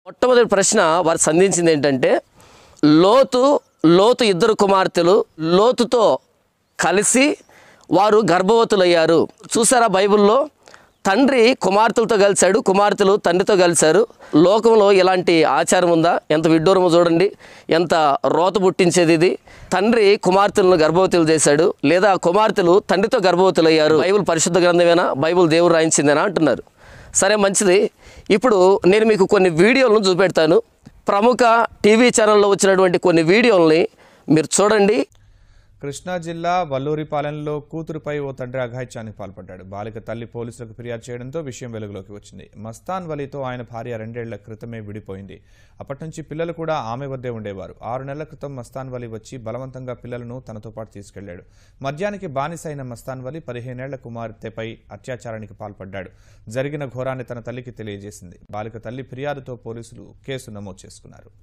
మొట్టమొదటి ప్రశ్న వారు సంధించింది ఏంటంటే లోతు లోతు ఇద్దరు కుమార్తెలు లోతుతో కలిసి వారు గర్భవతులయ్యారు చూసారా బైబిల్లో తండ్రి కుమార్తెలతో కలిశాడు కుమార్తెలు తండ్రితో కలిశారు లోకంలో ఇలాంటి ఆచారం ఉందా ఎంత విడ్డూరమో చూడండి ఎంత రోత పుట్టించేది ఇది తండ్రి కుమార్తెలను గర్భవతులు చేశాడు లేదా కుమార్తెలు తండ్రితో గర్భవతులయ్యారు బైబిల్ పరిశుద్ధ గ్రంథమేనా బైబిల్ దేవుడు రాయించిందేనా అంటున్నారు సరే మంచిది ఇప్పుడు నేను మీకు కొన్ని వీడియోలను చూపెడతాను ప్రముఖ టీవీ ఛానల్లో వచ్చినటువంటి కొన్ని వీడియోల్ని మీరు చూడండి కృష్ణా జిల్లా వల్లూరిపాలెంలో కూతురుపై ఓ తండ్రి అఘాయిత్యానికి పాల్పడ్డాడు బాలిక తల్లి పోలీసులకు ఫిర్యాదు చేయడంతో విషయం వెలుగులోకి వచ్చింది మస్తాన్ వలీతో ఆయన భార్య రెండేళ్ల క్రితమే విడిపోయింది అప్పటి నుంచి పిల్లలు కూడా ఆమె వద్దే ఉండేవారు ఆరు నెలల క్రితం మస్తాన్ వలి వచ్చి బలవంతంగా పిల్లలను తనతో పాటు తీసుకెళ్లాడు మద్యానికి బానిసైన మస్తాన్ వలి పదిహేనేళ్ల కుమార్తెపై అత్యాచారానికి పాల్పడ్డాడు జరిగిన ఘోరాన్ని తన తల్లికి తెలియజేసింది బాలిక తల్లి ఫిర్యాదుతో పోలీసులు కేసు నమోదు చేసుకున్నారు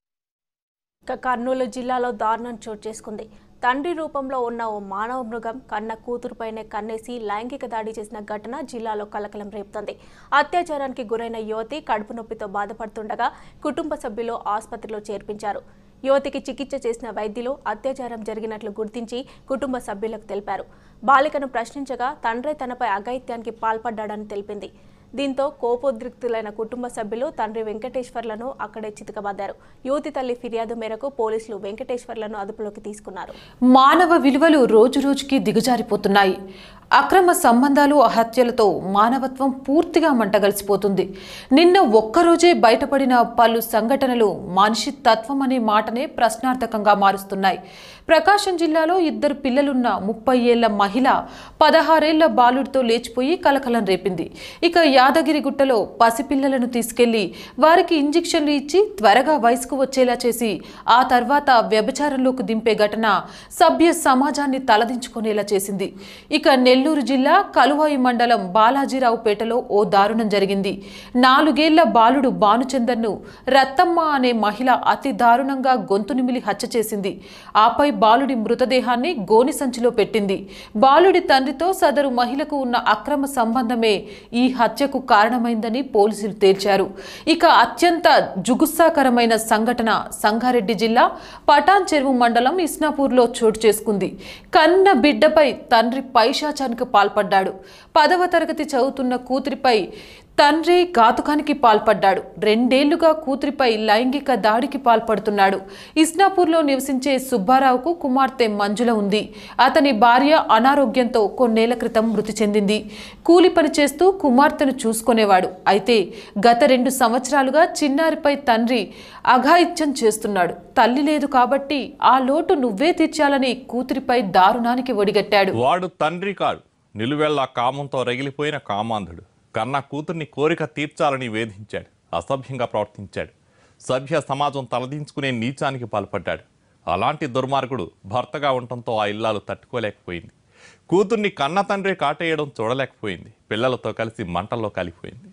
ఇక కర్నూలు జిల్లాలో దారుణం చోటు చేసుకుంది తండ్రి రూపంలో ఉన్న ఓ మానవ మృగం కన్న కూతురుపైనే కన్నేసి లైంగిక దాడి చేసిన ఘటన జిల్లాలో కలకలం రేపుతోంది అత్యాచారానికి గురైన యువతి కడుపు నొప్పితో బాధపడుతుండగా కుటుంబ సభ్యులు ఆసుపత్రిలో చేర్పించారు యువతికి చికిత్స చేసిన వైద్యులు అత్యాచారం జరిగినట్లు గుర్తించి కుటుంబ సభ్యులకు తెలిపారు బాలికను ప్రశ్నించగా తండ్రే తనపై అఘాయిత్యానికి పాల్పడ్డాడని తెలిపింది దీంతో కోపోద్రిక్తులైన కుటుంబ సభ్యులు తండ్రి వెంకటేశ్వర్లను అక్కడే చితకబద్దారు యువతి తల్లి ఫిర్యాదు మేరకు పోలీసులు వెంకటేశ్వర్లను అదుపులోకి తీసుకున్నారు మానవ విలువలు రోజురోజుకి దిగజారిపోతున్నాయి అక్రమ సంబంధాలు హత్యలతో మానవత్వం పూర్తిగా మంటగలిసిపోతుంది నిన్న ఒక్కరోజే బయటపడిన పలు సంఘటనలు మనిషి తత్వం అనే మాటనే ప్రశ్నార్థకంగా మారుస్తున్నాయి ప్రకాశం జిల్లాలో ఇద్దరు పిల్లలున్న ముప్పై ఏళ్ల మహిళ పదహారేళ్ల బాలుడితో లేచిపోయి కలకలం రేపింది ఇక యాదగిరిగుట్టలో పసిపిల్లలను తీసుకెళ్లి వారికి ఇంజెక్షన్లు ఇచ్చి త్వరగా వయసుకు వచ్చేలా చేసి ఆ తర్వాత వ్యభిచారంలోకి దింపే ఘటన సభ్య సమాజాన్ని తలదించుకునేలా చేసింది ఇక నెల్లూరు జిల్లా కలువాయి మండలం బాలాజీరావుపేటలో ఓ దారుణం జరిగింది నాలుగేళ్ల బాలుడు భానుచందర్ను రత్తమ్మ అనే మహిళ అతి దారుణంగా గొంతు నిమిలి హత్య చేసింది ఆపై బాలుడి మృతదేహాన్ని గోని సంచిలో పెట్టింది బాలుడి తండ్రితో సదరు మహిళకు ఉన్న అక్రమ సంబంధమే ఈ హత్యకు కారణమైందని పోలీసులు తేల్చారు ఇక అత్యంత జుగుస్సాకరమైన సంఘటన సంగారెడ్డి జిల్లా పటాన్ చెరువు మండలం ఇస్నాపూర్లో చోటు చేసుకుంది కన్న బిడ్డపై తండ్రి పైశాచానికి పాల్పడ్డాడు పదవ తరగతి చదువుతున్న కూతురిపై తండ్రి ఘాతుకానికి పాల్పడ్డాడు రెండేళ్లుగా కూతురిపై లైంగిక దాడికి పాల్పడుతున్నాడు ఇస్నాపూర్లో నివసించే సుబ్బారావుకు కుమార్తె మంజుల ఉంది అతని భార్య అనారోగ్యంతో కొన్నేళ్ల క్రితం మృతి చెందింది కూలి పని చేస్తూ కుమార్తెను చూసుకునేవాడు అయితే గత రెండు సంవత్సరాలుగా చిన్నారిపై తండ్రి అఘాయిత్యం చేస్తున్నాడు తల్లి లేదు కాబట్టి ఆ లోటు నువ్వే తీర్చాలని కూతురిపై దారుణానికి ఒడిగట్టాడు వాడు తండ్రి కాడు నిలువెల్లా కామంతో రగిలిపోయిన కామాంధుడు కన్న కూతుర్ని కోరిక తీర్చాలని వేధించాడు అసభ్యంగా ప్రవర్తించాడు సభ్య సమాజం తలదించుకునే నీచానికి పాల్పడ్డాడు అలాంటి దుర్మార్గుడు భర్తగా ఉండటంతో ఆ ఇల్లాలు తట్టుకోలేకపోయింది కూతుర్ని కన్న తండ్రి కాటేయడం చూడలేకపోయింది పిల్లలతో కలిసి మంటల్లో కలిపోయింది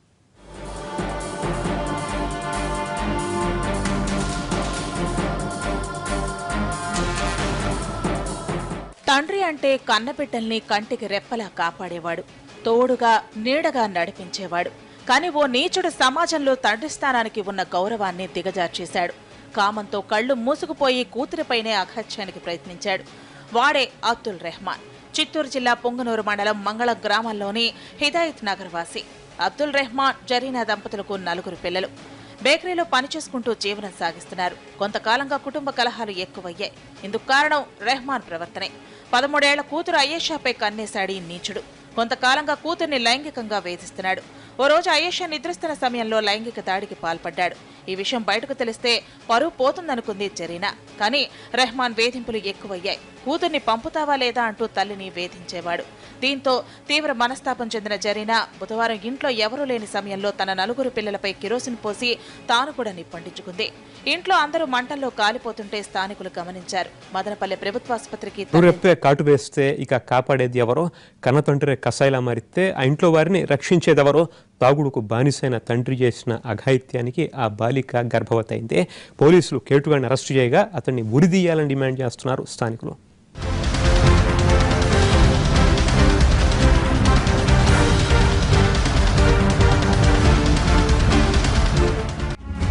తండ్రి అంటే కన్నబిడ్డల్ని కంటికి రెప్పలా కాపాడేవాడు తోడుగా నీడగా నడిపించేవాడు కాని ఓ నీచుడు సమాజంలో తండ్రి స్థానానికి ఉన్న గౌరవాన్ని దిగజార్చేశాడు కామంతో కళ్ళు మూసుకుపోయి కూతురిపైనే అఘాత్యానికి ప్రయత్నించాడు వాడే అబ్దుల్ రెహమాన్ చిత్తూరు జిల్లా పొంగనూరు మండలం మంగళ గ్రామంలోని హిదాయత్ నగర్ వాసి అబ్దుల్ రెహమాన్ జరీనా దంపతులకు నలుగురు పిల్లలు బేకరీలో పనిచేసుకుంటూ జీవనం సాగిస్తున్నారు కొంతకాలంగా కుటుంబ కలహాలు ఎక్కువయ్యాయి ఇందుకు కారణం రెహమాన్ ప్రవర్తనే పదమూడేళ్ల కూతురు అయేషాపై కన్నేశాడు ఈ నీచుడు కొంతకాలంగా కూతుర్ని లైంగికంగా వేధిస్తున్నాడు ఓ రోజు అయేషా నిద్రిస్తున్న సమయంలో లైంగిక దాడికి పాల్పడ్డాడు ఈ విషయం బయటకు తెలిస్తే పరువు పోతుందనుకుంది జరీనా కానీ రెహమాన్ వేధింపులు ఎక్కువయ్యాయి కూతుర్ని పంపుతావా లేదా అంటూ తల్లిని వేధించేవాడు దీంతో తీవ్ర మనస్తాపం చెందిన జరీనా బుధవారం ఇంట్లో ఎవరూ లేని సమయంలో తన నలుగురు పిల్లలపై కిరోసిన్ పోసి తాను కూడా నిప్పండించుకుంది ఇంట్లో అందరూ మంటల్లో కాలిపోతుంటే స్థానికులు గమనించారు మదనపల్లె ప్రభుత్వాసుపత్రికి నువ్వు రెప్పే కాటు వేస్తే ఇక కాపాడేది ఎవరో కన్న తండ్రి కసాయిలా మారితే ఆ ఇంట్లో వారిని రక్షించేదెవరో తాగుడుకు బానిసైన తండ్రి చేసిన అఘాయిత్యానికి ఆ బాలిక గర్భవతి అయిందే పోలీసులు కేటుగాడిని అరెస్టు చేయగా అతన్ని ఉరిదీయాలని డిమాండ్ చేస్తున్నారు స్థానికులు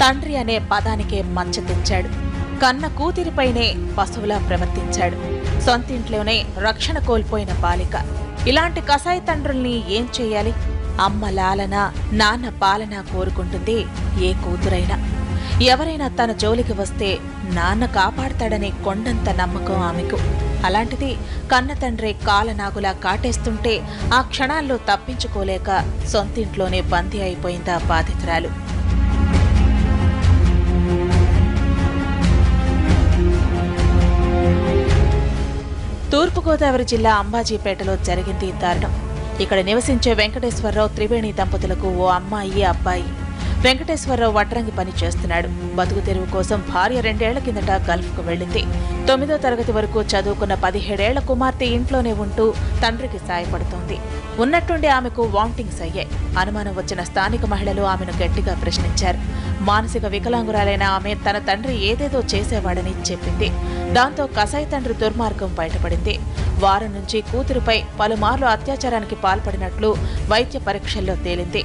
తండ్రి అనే పదానికే మచ్చ తెచ్చాడు కన్న కూతురిపైనే పశువులా ప్రవర్తించాడు సొంతింట్లోనే రక్షణ కోల్పోయిన బాలిక ఇలాంటి కసాయి తండ్రుల్ని ఏం చేయాలి అమ్మ లాలన నాన్న పాలన కోరుకుంటుంది ఏ కూతురైనా ఎవరైనా తన జోలికి వస్తే నాన్న కాపాడతాడనే కొండంత నమ్మకం ఆమెకు అలాంటిది కన్న తండ్రి కాలనాగులా కాటేస్తుంటే ఆ క్షణాల్లో తప్పించుకోలేక సొంతింట్లోనే బందీ అయిపోయిందా బాధితురాలు తూర్పుగోదావరి జిల్లా అంబాజీపేటలో జరిగింది ఈ దారుణం ఇక్కడ నివసించే వెంకటేశ్వరరావు త్రివేణి దంపతులకు ఓ అమ్మాయి అబ్బాయి వెంకటేశ్వరరావు వడ్రంగి పని చేస్తున్నాడు బతుకు తెరువు కోసం భార్య రెండేళ్ల కిందట గల్ఫ్కు వెళ్ళింది తొమ్మిదో తరగతి వరకు చదువుకున్న పదిహేడేళ్ల కుమార్తె ఇంట్లోనే ఉంటూ తండ్రికి సాయపడుతోంది ఉన్నట్టుండి ఆమెకు వాంటింగ్స్ అయ్యాయి అనుమానం వచ్చిన స్థానిక మహిళలు ఆమెను గట్టిగా ప్రశ్నించారు మానసిక వికలాంగురాలైన ఆమె తన తండ్రి ఏదేదో చేసేవాడని చెప్పింది దాంతో కసాయి తండ్రి దుర్మార్గం బయటపడింది వారం నుంచి కూతురుపై పలుమార్లు అత్యాచారానికి పాల్పడినట్లు వైద్య పరీక్షల్లో తేలింది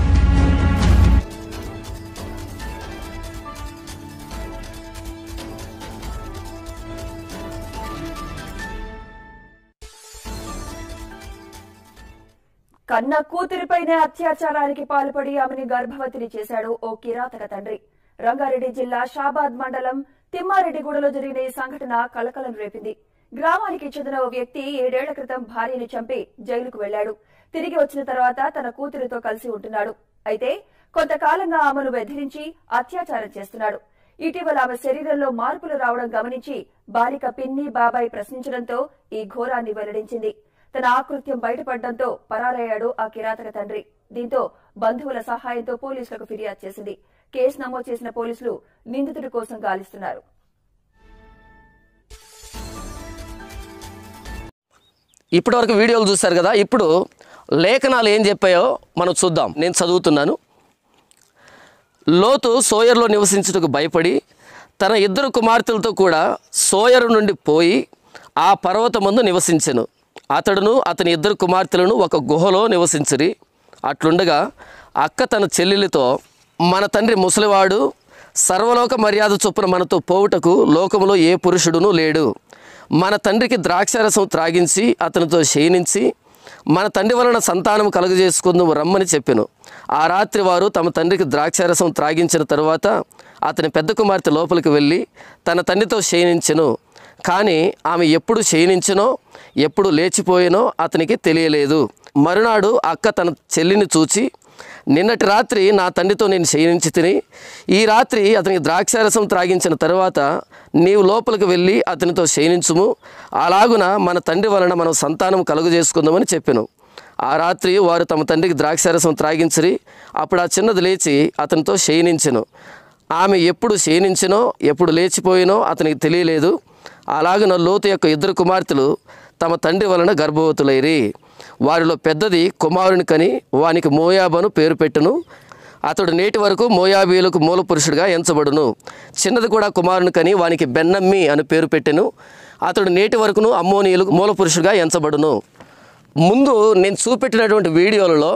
కన్న కూతురిపైనే అత్యాచారానికి పాల్పడి ఆమెని గర్భవతిని చేశాడు ఓ కిరాతక తండ్రి రంగారెడ్డి జిల్లా షాబాద్ మండలం తిమ్మారెడ్డిగూడలో జరిగిన ఈ సంఘటన కలకలం రేపింది గ్రామానికి చెందిన ఓ వ్యక్తి ఏడేళ్ల క్రితం భార్యని చంపి జైలుకు వెళ్లాడు తిరిగి వచ్చిన తర్వాత తన కూతురితో కలిసి ఉంటున్నాడు అయితే కొంతకాలంగా ఆమెను బెదిరించి అత్యాచారం చేస్తున్నాడు ఇటీవల ఆమె శరీరంలో మార్పులు రావడం గమనించి బాలిక పిన్ని బాబాయ్ ప్రశ్నించడంతో ఈ ఘోరాన్ని వెల్లడించింది తన ఆకృత్యం బయటపడడంతో పరారయ్యాడు ఆ కిరాతక తండ్రి దీంతో బంధువుల సహాయంతో పోలీసులకు ఫిర్యాదు చేసింది కేసు నమోదు చేసిన పోలీసులు నిందితుడి కోసం గాలిస్తున్నారు ఇప్పటివరకు వీడియోలు చూశారు కదా ఇప్పుడు లేఖనాలు ఏం చెప్పాయో మనం చూద్దాం నేను చదువుతున్నాను లోతు సోయర్లో నివసించుటకు భయపడి తన ఇద్దరు కుమార్తెలతో కూడా సోయరు నుండి పోయి ఆ పర్వతమందు నివసించెను అతడును అతని ఇద్దరు కుమార్తెలను ఒక గుహలో నివసించిరి అట్లుండగా అక్క తన చెల్లెలితో మన తండ్రి ముసలివాడు సర్వలోక మర్యాద చొప్పున మనతో పోవుటకు లోకములో ఏ పురుషుడును లేడు మన తండ్రికి ద్రాక్షారసం త్రాగించి అతనితో శయనించి మన తండ్రి వలన సంతానం కలుగజేసుకుందాము రమ్మని చెప్పెను ఆ రాత్రి వారు తమ తండ్రికి ద్రాక్షారసం త్రాగించిన తరువాత అతని పెద్ద కుమార్తె లోపలికి వెళ్ళి తన తండ్రితో శయనించెను కానీ ఆమె ఎప్పుడు శయనించినో ఎప్పుడు లేచిపోయినో అతనికి తెలియలేదు మరునాడు అక్క తన చెల్లిని చూచి నిన్నటి రాత్రి నా తండ్రితో నేను శయనించి తిని ఈ రాత్రి అతనికి ద్రాక్షారసం త్రాగించిన తరువాత నీవు లోపలికి వెళ్ళి అతనితో శయనించుము అలాగున మన తండ్రి వలన మనం సంతానం కలుగు చేసుకుందామని చెప్పెను ఆ రాత్రి వారు తమ తండ్రికి ద్రాక్షారసం త్రాగించిరి అప్పుడు ఆ చిన్నది లేచి అతనితో శయనించెను ఆమె ఎప్పుడు శయనించినో ఎప్పుడు లేచిపోయినో అతనికి తెలియలేదు అలాగున లోతు యొక్క ఇద్దరు కుమార్తెలు తమ తండ్రి వలన గర్భవతులైరి వారిలో పెద్దది కుమారుని కని వానికి మోయాబను పేరు పెట్టును అతడు నేటి వరకు మోయాబీలకు మూల పురుషుడిగా ఎంచబడును చిన్నది కూడా కుమారుని కని వానికి బెన్నమ్మి అని పేరు పెట్టెను అతడు నేటి వరకును అమ్మోనీయులకు మూల పురుషుడిగా ఎంచబడును ముందు నేను చూపెట్టినటువంటి వీడియోలలో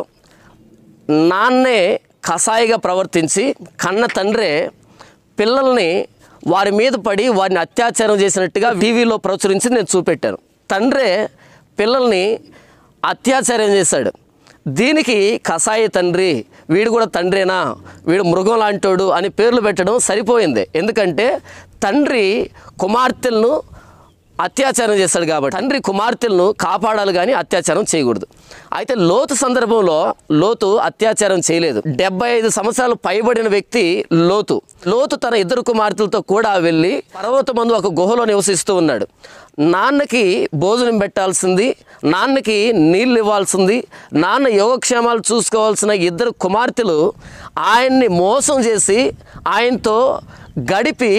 నాన్నే కసాయిగా ప్రవర్తించి కన్న తండ్రే పిల్లల్ని వారి మీద పడి వారిని అత్యాచారం చేసినట్టుగా టీవీలో ప్రచురించి నేను చూపెట్టాను తండ్రే పిల్లల్ని అత్యాచారం చేశాడు దీనికి కసాయి తండ్రి వీడు కూడా తండ్రేనా వీడు మృగం లాంటోడు అని పేర్లు పెట్టడం సరిపోయింది ఎందుకంటే తండ్రి కుమార్తెలను అత్యాచారం చేస్తాడు కాబట్టి తండ్రి కుమార్తెలను కాపాడాలి కానీ అత్యాచారం చేయకూడదు అయితే లోతు సందర్భంలో లోతు అత్యాచారం చేయలేదు డెబ్బై ఐదు సంవత్సరాలు పైబడిన వ్యక్తి లోతు లోతు తన ఇద్దరు కుమార్తెలతో కూడా వెళ్ళి పర్వత మందు ఒక గుహలో నివసిస్తూ ఉన్నాడు నాన్నకి భోజనం పెట్టాల్సింది నాన్నకి నీళ్ళు ఇవ్వాల్సింది నాన్న యోగక్షేమాలు చూసుకోవాల్సిన ఇద్దరు కుమార్తెలు ఆయన్ని మోసం చేసి ఆయనతో గడిపి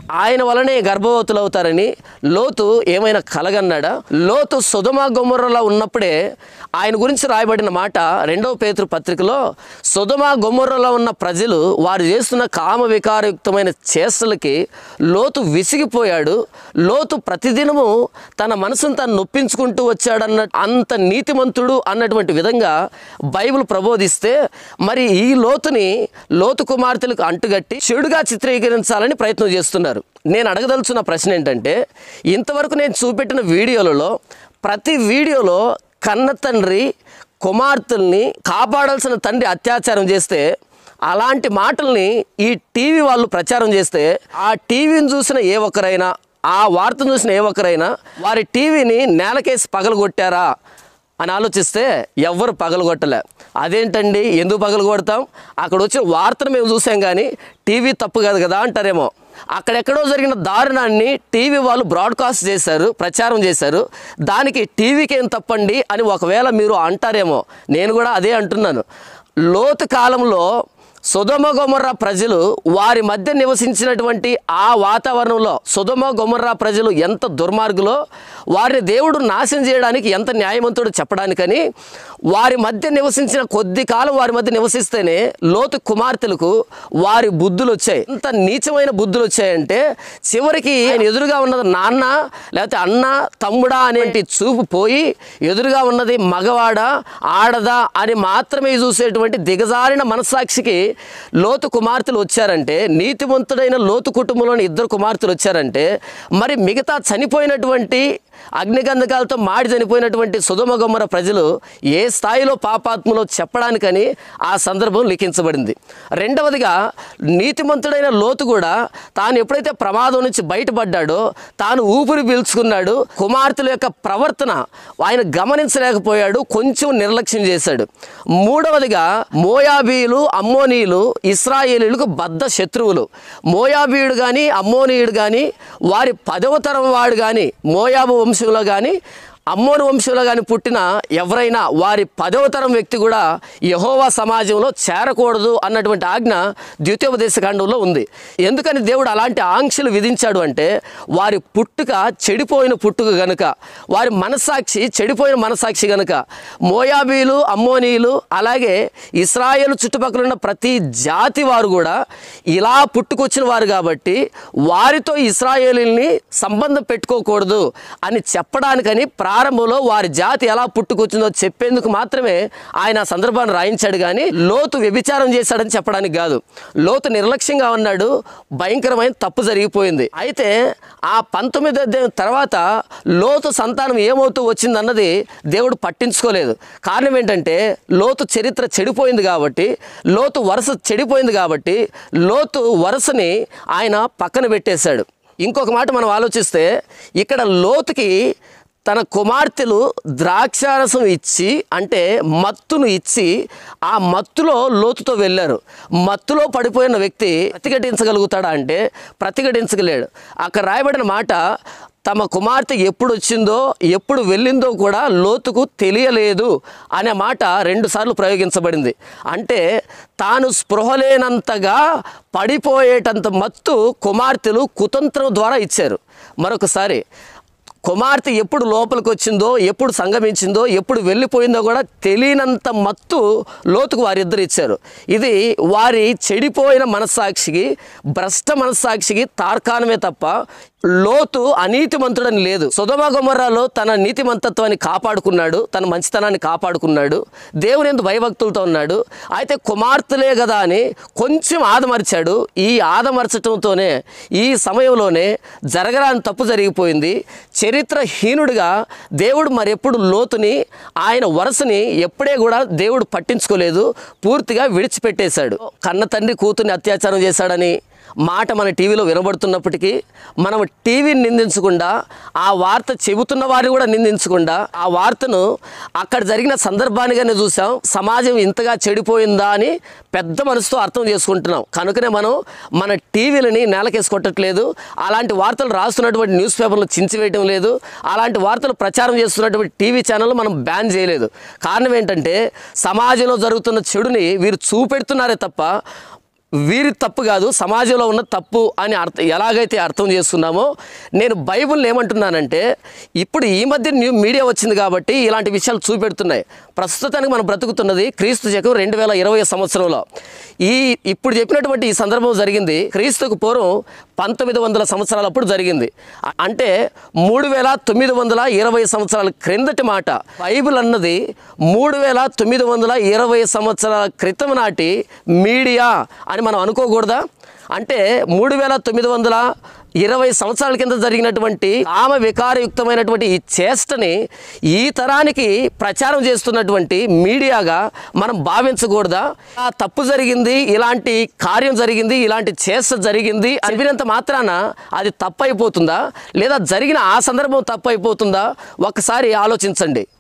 ఆయన వలనే గర్భవతులు అవుతారని లోతు ఏమైనా కలగన్నాడా లోతు సుధమ గొమ్మరలో ఉన్నప్పుడే ఆయన గురించి రాయబడిన మాట రెండవ పేతృ పత్రికలో సుధమ గొమ్మరలో ఉన్న ప్రజలు వారు చేస్తున్న కామ వికారయుక్తమైన చేష్టలకి లోతు విసిగిపోయాడు లోతు ప్రతిదినము తన మనసును తాను నొప్పించుకుంటూ వచ్చాడన్న అంత నీతిమంతుడు అన్నటువంటి విధంగా బైబిల్ ప్రబోధిస్తే మరి ఈ లోతుని లోతు కుమార్తెలకు అంటుగట్టి చెడుగా చిత్రీకరించాలని ప్రయత్నం చేస్తున్నారు నేను అడగదలుచున్న ప్రశ్న ఏంటంటే ఇంతవరకు నేను చూపెట్టిన వీడియోలలో ప్రతి వీడియోలో కన్న తండ్రి కుమార్తెల్ని కాపాడాల్సిన తండ్రి అత్యాచారం చేస్తే అలాంటి మాటల్ని ఈ టీవీ వాళ్ళు ప్రచారం చేస్తే ఆ టీవీని చూసిన ఏ ఒక్కరైనా ఆ వార్తను చూసిన ఏ ఒక్కరైనా వారి టీవీని నేలకేసి పగలగొట్టారా అని ఆలోచిస్తే ఎవ్వరు పగలగొట్టలే అదేంటండి ఎందుకు పగలగొడతాం అక్కడ వచ్చిన వార్తను మేము చూసాం కానీ టీవీ తప్పు కాదు కదా అంటారేమో అక్కడెక్కడో జరిగిన దారుణాన్ని టీవీ వాళ్ళు బ్రాడ్కాస్ట్ చేశారు ప్రచారం చేశారు దానికి టీవీకి ఏం తప్పండి అని ఒకవేళ మీరు అంటారేమో నేను కూడా అదే అంటున్నాను లోతు కాలంలో సుధమ గొమర్రా ప్రజలు వారి మధ్య నివసించినటువంటి ఆ వాతావరణంలో సుధమ గొమర్రా ప్రజలు ఎంత దుర్మార్గులో వారిని దేవుడు నాశనం చేయడానికి ఎంత న్యాయవంతుడు చెప్పడానికని వారి మధ్య నివసించిన కొద్ది కాలం వారి మధ్య నివసిస్తేనే లోతు కుమార్తెలకు వారి బుద్ధులు వచ్చాయి ఎంత నీచమైన బుద్ధులు వచ్చాయంటే చివరికి ఆయన ఎదురుగా ఉన్నది నాన్న లేకపోతే అన్న తమ్ముడా అనేటి చూపు పోయి ఎదురుగా ఉన్నది మగవాడా ఆడదా అని మాత్రమే చూసేటువంటి దిగజారిన మనస్సాక్షికి లోతు కుమార్తెలు వచ్చారంటే నీతివంతుడైన లోతు కుటుంబంలోని ఇద్దరు కుమార్తెలు వచ్చారంటే మరి మిగతా చనిపోయినటువంటి అగ్నిగంధకాలతో మాడి చనిపోయినటువంటి సుధమ గొమ్మర ప్రజలు ఏ స్థాయిలో పాపాత్మలో చెప్పడానికని ఆ సందర్భం లిఖించబడింది రెండవదిగా నీతిమంతుడైన లోతు కూడా తాను ఎప్పుడైతే ప్రమాదం నుంచి బయటపడ్డాడో తాను ఊపిరి పీల్చుకున్నాడు కుమార్తెల యొక్క ప్రవర్తన ఆయన గమనించలేకపోయాడు కొంచెం నిర్లక్ష్యం చేశాడు మూడవదిగా మోయాబీలు అమ్మోనీయులు ఇస్రాయేలీలకు బద్ద శత్రువులు మోయాబీయుడు కానీ అమ్మోనీయుడు కానీ వారి పదవ తరం వాడు కానీ మోయాబు వంశంలో కానీ అమ్మోను వంశంలో కానీ పుట్టిన ఎవరైనా వారి పదవ తరం వ్యక్తి కూడా యహోవా సమాజంలో చేరకూడదు అన్నటువంటి ఆజ్ఞ ద్వితీయోపదేశకాండంలో ఉంది ఎందుకని దేవుడు అలాంటి ఆంక్షలు విధించాడు అంటే వారి పుట్టుక చెడిపోయిన పుట్టుక గనుక వారి మనస్సాక్షి చెడిపోయిన మనస్సాక్షి గనుక మోయాబీలు అమ్మోనీయులు అలాగే ఇస్రాయేల్ చుట్టుపక్కల ఉన్న ప్రతి జాతి వారు కూడా ఇలా పుట్టుకొచ్చిన వారు కాబట్టి వారితో ఇస్రాయేలీల్ని సంబంధం పెట్టుకోకూడదు అని చెప్పడానికని ప్రారంభంలో వారి జాతి ఎలా పుట్టుకొచ్చిందో చెప్పేందుకు మాత్రమే ఆయన ఆ సందర్భాన్ని రాయించాడు కానీ లోతు వ్యభిచారం చేశాడని చెప్పడానికి కాదు లోతు నిర్లక్ష్యంగా ఉన్నాడు భయంకరమైన తప్పు జరిగిపోయింది అయితే ఆ పంతొమ్మిది అధ్యాయం తర్వాత లోతు సంతానం ఏమవుతూ వచ్చిందన్నది దేవుడు పట్టించుకోలేదు కారణం ఏంటంటే లోతు చరిత్ర చెడిపోయింది కాబట్టి లోతు వరుస చెడిపోయింది కాబట్టి లోతు వరుసని ఆయన పక్కన పెట్టేశాడు ఇంకొక మాట మనం ఆలోచిస్తే ఇక్కడ లోతుకి తన కుమార్తెలు ద్రాక్షారసం ఇచ్చి అంటే మత్తును ఇచ్చి ఆ మత్తులో లోతుతో వెళ్ళారు మత్తులో పడిపోయిన వ్యక్తి ప్రతిఘటించగలుగుతాడా అంటే ప్రతిఘటించగలేడు అక్కడ రాయబడిన మాట తమ కుమార్తె ఎప్పుడు వచ్చిందో ఎప్పుడు వెళ్ళిందో కూడా లోతుకు తెలియలేదు అనే మాట రెండుసార్లు ప్రయోగించబడింది అంటే తాను స్పృహలేనంతగా పడిపోయేటంత మత్తు కుమార్తెలు కుతంత్రం ద్వారా ఇచ్చారు మరొకసారి కుమార్తె ఎప్పుడు లోపలికి వచ్చిందో ఎప్పుడు సంగమించిందో ఎప్పుడు వెళ్ళిపోయిందో కూడా తెలియనంత మత్తు లోతుకు వారిద్దరు ఇచ్చారు ఇది వారి చెడిపోయిన మనస్సాక్షికి భ్రష్ట మనస్సాక్షికి తార్కాణమే తప్ప లోతు అనీతిమంతుడని లేదు సుధమ గుమర్రాలో తన నీతిమంతత్వాన్ని కాపాడుకున్నాడు తన మంచితనాన్ని కాపాడుకున్నాడు దేవుని ఎందు భయభక్తులతో ఉన్నాడు అయితే కుమార్తెలే కదా అని కొంచెం ఆదమర్చాడు ఈ ఆదమర్చటంతోనే ఈ సమయంలోనే జరగరాని తప్పు జరిగిపోయింది చరిత్రహీనుడిగా దేవుడు మరెప్పుడు లోతుని ఆయన వరసని ఎప్పుడే కూడా దేవుడు పట్టించుకోలేదు పూర్తిగా విడిచిపెట్టేశాడు కన్న తండ్రి కూతుర్ని అత్యాచారం చేశాడని మాట మన టీవీలో వినబడుతున్నప్పటికీ మనం టీవీని నిందించకుండా ఆ వార్త చెబుతున్న వారిని కూడా నిందించకుండా ఆ వార్తను అక్కడ జరిగిన సందర్భానిగానే చూసాం సమాజం ఇంతగా చెడిపోయిందా అని పెద్ద మనసుతో అర్థం చేసుకుంటున్నాం కనుకనే మనం మన టీవీలని నేలకేసి కొట్టట్లేదు అలాంటి వార్తలు రాస్తున్నటువంటి న్యూస్ పేపర్లు చించివేయటం లేదు అలాంటి వార్తలు ప్రచారం చేస్తున్నటువంటి టీవీ ఛానల్ మనం బ్యాన్ చేయలేదు కారణం ఏంటంటే సమాజంలో జరుగుతున్న చెడుని వీరు చూపెడుతున్నారే తప్ప వీరి తప్పు కాదు సమాజంలో ఉన్న తప్పు అని అర్థం ఎలాగైతే అర్థం చేసుకున్నామో నేను బైబిల్ని ఏమంటున్నానంటే ఇప్పుడు ఈ మధ్య న్యూ మీడియా వచ్చింది కాబట్టి ఇలాంటి విషయాలు చూపెడుతున్నాయి ప్రస్తుతానికి మనం బ్రతుకుతున్నది క్రీస్తు శకం రెండు వేల ఇరవై సంవత్సరంలో ఈ ఇప్పుడు చెప్పినటువంటి ఈ సందర్భం జరిగింది క్రీస్తుకు పూర్వం పంతొమ్మిది వందల సంవత్సరాలప్పుడు జరిగింది అ- అంటే మూడు వేల తొమ్మిది వందల ఇరవై సంవత్సరాల క్రిందటి మాట బైబిల్ అన్నది మూడు వేల తొమ్మిది వందల ఇరవై సంవత్సరాల క్రితం నాటి మీడియా అని మనం అనుకోకూడదా అంటే మూడు వేల తొమ్మిది వందల ఇరవై సంవత్సరాల కింద జరిగినటువంటి ఆమె వికారయుక్తమైనటువంటి ఈ చేష్టని ఈ తరానికి ప్రచారం చేస్తున్నటువంటి మీడియాగా మనం భావించకూడదా ఆ తప్పు జరిగింది ఇలాంటి కార్యం జరిగింది ఇలాంటి చేష్ట జరిగింది అనిపినంత మాత్రాన అది తప్పు అయిపోతుందా లేదా జరిగిన ఆ సందర్భం తప్పు అయిపోతుందా ఒకసారి ఆలోచించండి